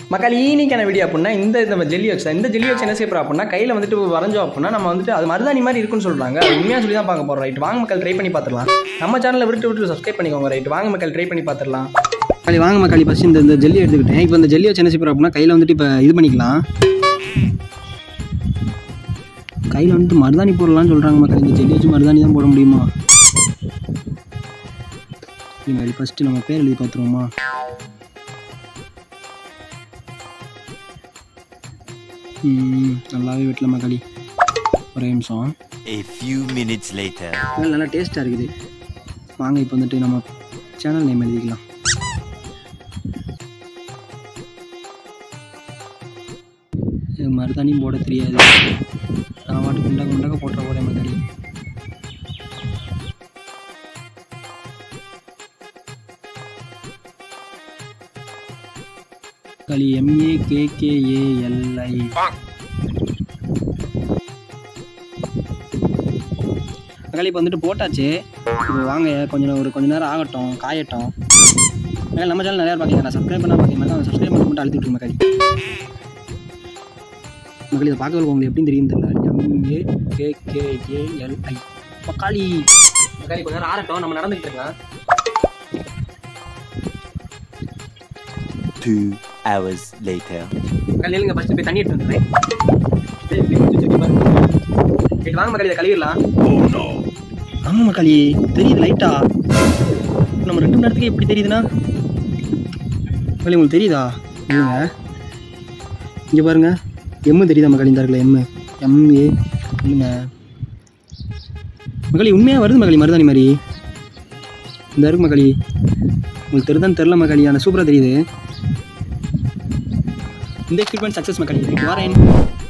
மக்கள் ஈனிக்கான வீடியோ அப்படின்னா இந்த இந்த ஜெல்லி வச்சு இந்த ஜெல்லி வச்சு என்ன செய்ய போகிறோம் அப்படின்னா கையில் வந்துட்டு வரைஞ்சோம் அப்படின்னா நம்ம வந்துட்டு அது மருதாணி மாதிரி இருக்குன்னு சொல்கிறாங்க அது உண்மையாக சொல்லி தான் பார்க்க போகிறோம் ரைட் வாங்க மக்கள் ட்ரை பண்ணி பார்த்துடலாம் நம்ம சேனலில் விட்டு விட்டு சப்ஸ்கிரைப் பண்ணிக்கோங்க ரைட் வாங்க மக்கள் ட்ரை பண்ணி பார்த்துடலாம் மக்களி வாங்க மக்களி ஃபஸ்ட் இந்த இந்த ஜெல்லி எடுத்துக்கிட்டேன் இப்போ இந்த ஜெல்லி வச்சு என்ன செய்ய போகிறோம் அப்படின்னா கையில் வந்துட்டு இப்போ இது பண்ணிக்கலாம் கையில் வந்துட்டு மருதாணி போடலாம்னு சொல்கிறாங்க மக்கள் இந்த ஜெல்லி வச்சு மருதாணி தான் போட முடியுமா இல்லை ஃபஸ்ட்டு நம்ம பேர் எழுதி பார்த்துருவோமா ம், நல்லாவே வெட்டல மக்களி ஒரே நிமிஷம் A few minutes later. நல்லா நல்லா டேஸ்ட்டாக இருக்குது வாங்க இப்போ வந்துட்டு நம்ம சேனல் நேம் எழுதிக்கலாம் எனக்கு மருதாணியும் போட தெரியாது நான் வாட்டு குண்டாக குண்டாக போட்டுற போகிறேன் மருதாணி களி எம்ஏ கேகேஏஎல்ஐ மகளி இப்போ வந்துட்டு போட்டாச்சு இப்போ வாங்க கொஞ்சம் ஒரு கொஞ்ச நேரம் ஆகட்டும் காயட்டும் மகளி நம்ம சேனல் நிறையா பார்க்கீங்க நான் சப்ஸ்கிரைப் பண்ணால் பார்க்கீங்க அந்த சப்ஸ்கிரைப் பண்ண மட்டும் அழுத்திட்டு மகளி மகளி இதை பார்க்க உங்களுக்கு எப்படின்னு தெரியும் தெரியல எம்ஏ கேகேஏஎல்ஐ பக்காளி மகளி கொஞ்ச நேரம் ஆகட்டும் நம்ம நடந்துக்கிட்டு இருக்கலாம் Two hours later. மகளி இல்லைங்க ஃபஸ்ட்டு போய் தண்ணி எடுத்து வந்துடுறேன் டேய், இப்படி குடிச்சு வச்சிருக்க பாரு. போயிட்டு வாங்க மகளி இதை கழுவிடலாம் ஆமாம் மக்காளி தெரியுது லைட்டா நம்ம ரெண்டு மணி நேரத்துக்கு எப்படி தெரியுதுன்னா மக்காளி உங்களுக்கு தெரியுதா இல்லைங்க இங்கே பாருங்க எம்மு தெரியுதா மக்காளி இந்த இருக்குல்ல எம்மு எம்ஏ இல்லைங்க மக்காளி உண்மையாக வருது மக்காளி மருதாணி மாதிரி இந்த இருக்கு மக்காளி உங்களுக்கு தெரியுதான்னு தெரில மக்காளி ஆனால் சூப்பராக தெரியுது இந்த எக்ஸ்பெரிமெண்ட் சக்ஸஸ் மக்காளி வரேன்